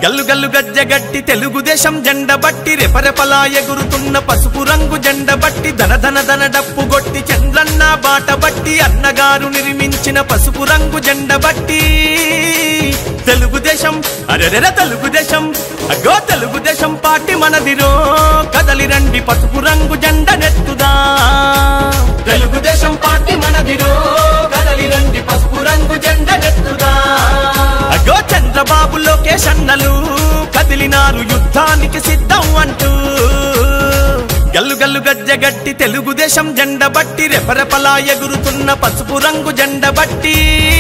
గల్లు గల్లు గజ్జగట్టి తెలుగుదేశం జెండ బట్టి రెపరెపలా ఎగురుతున్న పసుపు రంగు జెండ బట్టి ధన ధన ధన డప్పు గొట్టి చంద్రన్న బాట బట్టి అన్నగారు నిర్మించిన పసుపు రంగు జెండ బట్టి తెలుగుదేశం అరెరెర తెలుగుదేశం అగో తెలుగుదేశం పార్టీ మనదిరో కదలి రండి పసుపు రంగు జెండ నెత్తుదా తెలుగుదేశం పార్టీ మనదిరో కదలి రండి పసుపు రంగు జెండ నెత్తుదా అగో చంద్రబాబు లోకేష్ అన్నలు కదిలినారు యుద్ధానికి సిద్ధం అంటూ గల్లు గల్లు గజ్జగట్టి తెలుగుదేశం జెండ బట్టి రెపరెపలా ఎగురుతున్న పసుపు రంగు జెండ బట్టి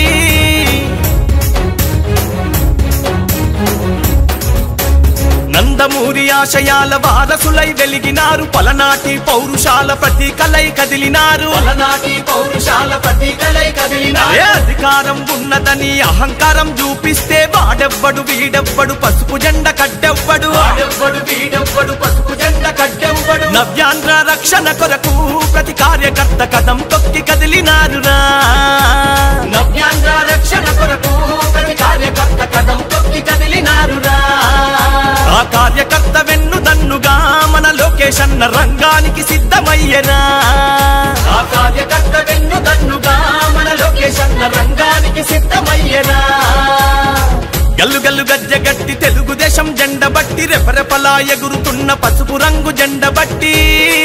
నందమూరి ఆశయాల వారసులై వెలిగినారు పలనాటి పౌరుషాల ప్రతీకలై కదిలినారు పలనాటి పౌరుషాల ప్రతీకలై కదిలినారు ఏ అధికారం ఉన్నదని అహంకారం చూపిస్తే వాడెవ్వడు వీడెవ్వడు పసుపు జెండ కట్టెవ్వడు వాడెవ్వడు వీడెవ్వడు పసుపు జెండ కట్టెవ్వడు నవ్యాంధ్ర రక్షణ కొరకు ప్రతి కార్యకర్త కదం తొక్కి కదిలినారురా నవ్యాంధ్ర రక్షణ కొరకు ప్రతి కార్యకర్త కదం తొక్కి కదిలినారురా ఆ కార్యకర్త వెన్ను దన్నుగా మన లోకేష్ అన్న రంగానికి సిద్ధమయ్యనా ఆ కార్యకర్త వెన్ను దన్నుగా మన లోకేష్ అన్న రంగానికి సిద్ధమయ్యేనా గల్లు గల్లు గజ్జగట్టి తెలుగుదేశం జెండ బట్టి రెపరెపలా ఎగురుతున్న పసుపు రంగు జెండ బట్టి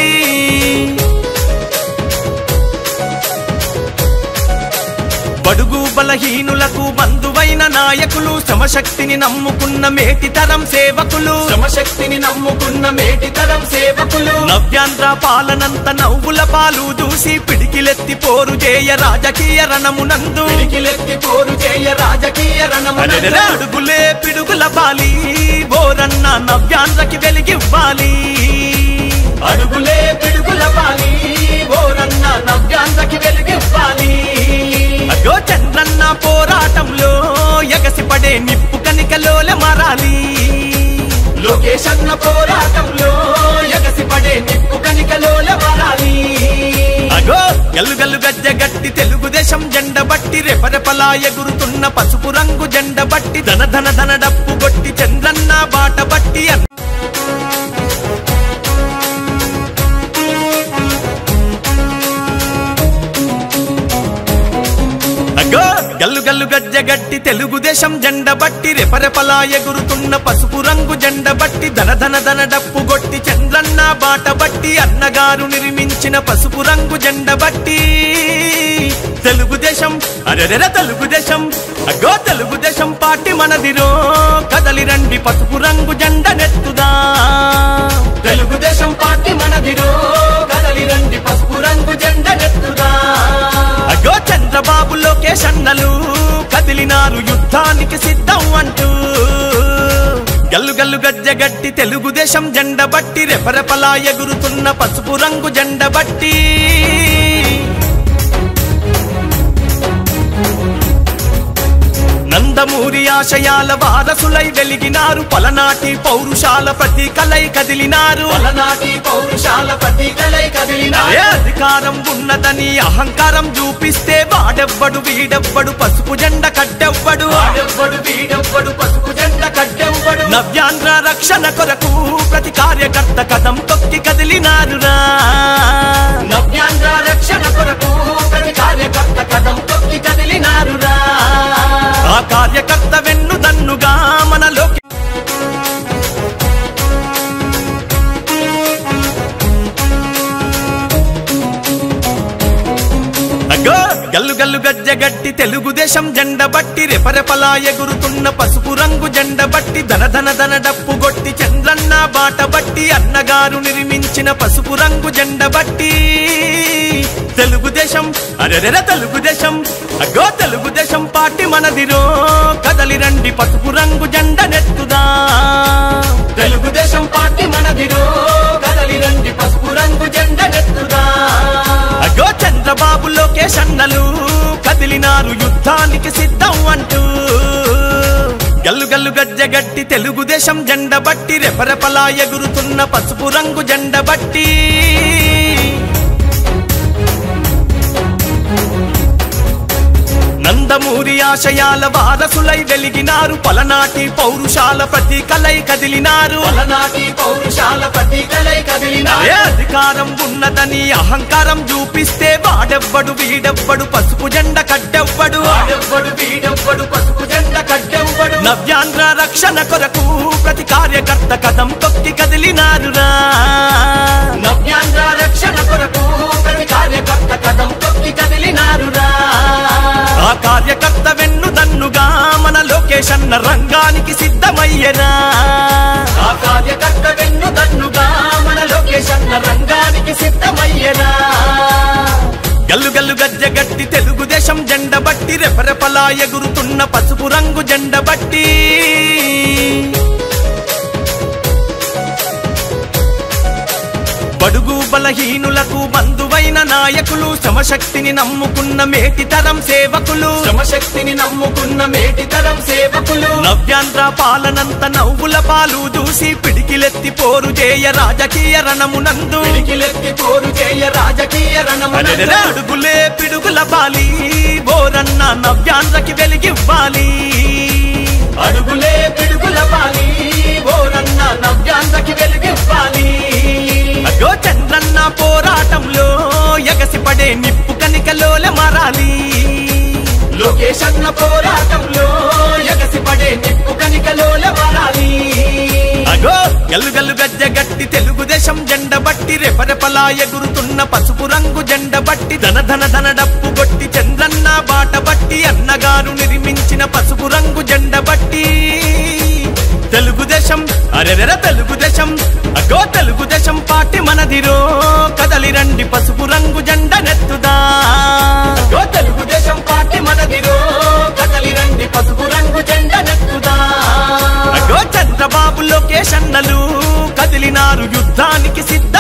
బడుగు బలహీనులకు బంధువైన నాయకులు శ్రమశక్తిని నమ్ముకున్న మేటి తరం సేవకులు శ్రమశక్తిని నమ్ముకున్న మేటి తరం సేవకులు నవ్యాంధ్ర పాలనంత నవ్వుల పాలు దూసి పిడికిలెత్తి పోరు చేయ రాజకీయ రణమునందు పిడికిలెత్తి పోరు చేయ రాజకీయ రణమున అరెరెరె అడుగులే పిడుగుల బాలి బోరన్న నవ్యాంధ్రకి వెలిగివ్వాలి అడుగులే పిడుగుల పాలి ఓరన్న నవ్యాంధ్రకి వెలుగివ్వాలి అగో చంద్రన్న పోరాటంలో ఎగసిపడే నిప్పు కనికలోల మారాలి లోకేష్ అన్న పోరాటంలో ఎగసిపడే నిప్పు కనికలోల వరాలి అగో గల్లు గల్లు గజ్జ గట్టి తెలుగుదేశం జెండ బట్టి రెపరెపలా ఎగురుతున్న పసుపు రంగు జెండ బట్టి ధన ధన ధన డప్పు కొట్టి చంద్రన్న బాట బట్టి అన్న అగ్గో గల్లు గల్లు గజ్జ గట్టి తెలుగుదేశం జెండ బట్టి రెపరెపలా ఎగురుతున్న పసుపు రంగు జెండ బట్టి ధన ధన ధన డప్పు కొట్టి చంద్రన్న బాట బట్టి అన్నగారు నిర్మించిన పసుపు రంగు జెండ బట్టి తెలుగుదేశం అరెరెర తెలుగుదేశం అగ్గో తెలుగుదేశం పార్టీ మనదిరో కదలి రండి పసుపు రంగు జెండ నెత్తుదా తెలుగుదేశం పార్టీ మనదిరో కదలి రండి పసుపు రంగు జెండ నెత్తుదా అగో చంద్రబాబు లోకేష్ అన్నలు కదిలినారు యుద్ధానికి సిద్ధం అంటూ గల్లు గల్లు గజ్జగట్టి తెలుగుదేశం జెండ బట్టి రెపరెపలా ఎగురుతున్న పసుపు రంగు జెండ బట్టి నందమూరి ఆశయాల వారసులై వెలిగినారు పలనాటి పౌరుషాల ప్రతీకలై కదిలినారు పలనాటి పౌరుషాల ప్రతీకలై ఏ కదిలినారు అధికారం ఉన్నదని అహంకారం చూపిస్తే వాడెవ్వడు వీడెవ్వడు పసుపు జెండ కట్టెవ్వడు వాడెవ్వడు వీడెవ్వడు పసుపు జెండ కట్టెవ్వడు నవ్యాంధ్ర రక్షణ కొరకు ప్రతి కార్యకర్త కదం తొక్కి కదిలినారురా నవ్యాంధ్ర రక్షణ కొరకు ప్రతి కార్యకర్త కదం తొక్కి కదిలినారురా ఆ కార్యకర్త వెన్ను దన్నుగా మన లోకి అగ్గో గల్లు గల్లు గజ్జ గట్టి తెలుగుదేశం జెండ బట్టి రెపరెపలా ఎగురుతున్న పసుపు రంగు జెండ బట్టి ధన ధన ధన డప్పు కొట్టి చంద్రన్న బాట బట్టి అన్నగారు నిర్మించిన పసుపు రంగు జెండ బట్టి తెలుగుదేశం అరెరెర తెలుగుదేశం అగ్గో తెలుగుదేశం పార్టీ మనదిరో కదలి రండి పసుపు రంగు జెండ నెత్తుదా తెలుగుదేశం పార్టీ మనదిరో కదలి రండి పసుపు రంగు జెండ నెత్తుదా అగో చంద్రబాబు లోకేష్ అన్నలు కదిలినారు యుద్ధానికి సిద్ధం అంటూ గల్లు గల్లు గజ్జ గట్టి తెలుగుదేశం జెండ బట్టి రెపరెపలా ఎగురుతున్న పసుపు రంగు జెండ బట్టి నందమూరి ఆశయాల వారసులై వెలిగినారు పలనాటి పౌరుషాల ప్రతీకలై కదిలినారు పలనాటి పౌరుషాల ప్రతీకలై కదిలిన ఏ అధికారం ఉన్నదని అహంకారం చూపిస్తే వాడెవ్వడు వీడెవ్వడు పసుపు జెండ కట్టెవ్వడు వాడెవ్వడు వీడెవ్వడు పసుపు జెండ కట్టెవ్వడు నవ్యాంధ్ర రక్షణ కొరకు ప్రతి కార్యకర్త కథం తొక్కి కదిలినారురా నవ్యాంధ్ర రక్షణ కొరకు ప్రతి కార్యకర్త కథం తొక్కి కదిలినారురా ఆ కార్యకర్త వెన్ను దన్నుగా మన లోకేష్ అన్న రంగానికి సిద్ధమయ్యరా ఆ కార్యకర్త వెన్ను దన్నుగా మన లొకేషన్ రంగానికి సిద్ధమయ్యరా గల్లు గల్లు గజ్జ గట్టి తెలుగుదేశం జెండ బట్టి రెపరెపలా ఎగురుతున్న పసుపు రంగు జెండ బట్టి బడుగు బలహీనులకు బంధువైన నాయకులు శ్రమశక్తిని నమ్ముకున్న మేటితరం సేవకులు శ్రమశక్తిని నమ్ముకున్న మేటితరం సేవకులు నవ్యాంధ్ర పాలనంత నవ్వుల పాలు చూసి పిడికిలెత్తి పోరు చేయ రాజకీయ రణమునందు పిడికిలెత్తి పోరు చేయ రాజకీయ అరెరెరె రణమున అడుగులే పిడుగుల బాలి బోరన్న నవ్యాంధ్రకి వెలిగివ్వాలి అడుగులే పిడుగుల పాలి ఓరన్న నవ్యాంధ్రకి వెలుగివ్వాలి అగో చంద్రన్న పోరాటంలో ఎగసిపడే నిప్పు కనికలోల మారాలి లోకేషన్న పోరాటంలో ఎగసిపడే నిప్పు కనికలోల మారాలి అగో గల్లు గల్లు గజ్జ గట్టి తెలుగుదేశం జెండ బట్టి రెపరెపలా ఎగురుతున్న పసుపు రంగు జెండ బట్టి ధన ధన ధన డప్పు కొట్టి చంద్రన్న బాట బట్టి అన్నగారు నిర్మించిన పసుపు రంగు జెండ బట్టి తెలుగుదేశం అరెరెర తెలుగుదేశం అగో తెలుగుదేశం పార్టీ మనదిరో కదలి రండి పసుపు రంగు జెండ నెత్తుదా ఓ తెలుగుదేశం పార్టీ మనదిరో కదలి రండి పసుపు రంగు జెండ నెత్తుదా అగో చంద్రబాబు లోకేష్ అన్నలు కదిలినారు యుద్ధానికి సిద్ధ